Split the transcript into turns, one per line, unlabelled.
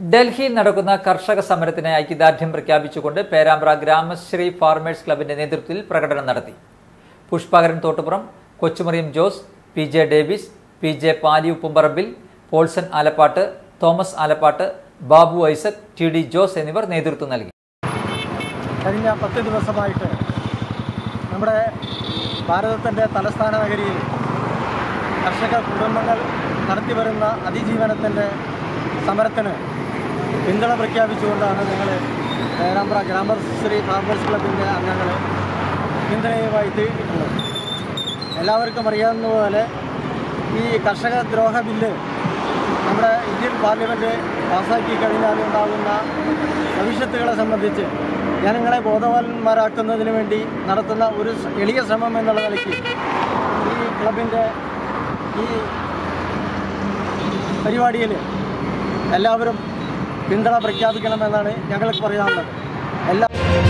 ഡൽഹിയിൽ നടക്കുന്ന കർഷക സമരത്തിന് ഐക്യദാർഢ്യം പ്രഖ്യാപിച്ചുകൊണ്ട് പേരാമ്പ്ര ഗ്രാമശ്രീ ഫാർമേഴ്സ് ക്ലബിന്റെ നേതൃത്വത്തിൽ പ്രകടനം നടത്തി Pushpakaran Thottupuram Kochumariyam Jose P J Davis P J Pali Uppumparambil Paulson Alappat Thomas Alappat Babu Isaac T D Jose എന്നിവർ നേതൃത്വം നൽകി
കഴിഞ്ഞ പത്ത് ദിവസമായിട്ട് നമ്മുടെ ഭാരതത്തിൻ്റെ തലസ്ഥാന നഗരിയിൽ കർഷക കുടുംബങ്ങൾ നടത്തിവരുന്ന അതിജീവനത്തിൻ്റെ സമരത്തിന് പിന്തുണ പ്രഖ്യാപിച്ചുകൊണ്ടാണ് ഞങ്ങൾ പേരാമ്പ്ര ഗ്രാമശ്രീ ഫാർമേഴ്സ് ക്ലബിൻ്റെ അംഗങ്ങൾ പിന്തുണയുമായി എത്തിയിട്ടുള്ളത് എല്ലാവർക്കും അറിയാവുന്ന പോലെ ഈ കർഷക ദ്രോഹ ബില്ല് നമ്മുടെ ഇന്ത്യൻ പാർലമെൻറ്റ് പാസ്സാക്കി കഴിഞ്ഞാൽ ഉണ്ടാകുന്ന ഭവിഷ്യത്തുകളെ സംബന്ധിച്ച് ജനങ്ങളെ ബോധവാന്മാരാക്കുന്നതിന് വേണ്ടി നടത്തുന്ന ഒരു സ- എളിയ ശ്രമം എന്നുള്ള നിലയ്ക്ക് ഈ ക്ലബിൻ്റെ ഈ പരിപാടിയിൽ എല്ലാവരും പിന്തുണ പ്രഖ്യാപിക്കണമെന്നാണ് ഞങ്ങൾക്ക് പറയാനുള്ളത് എല്ലാ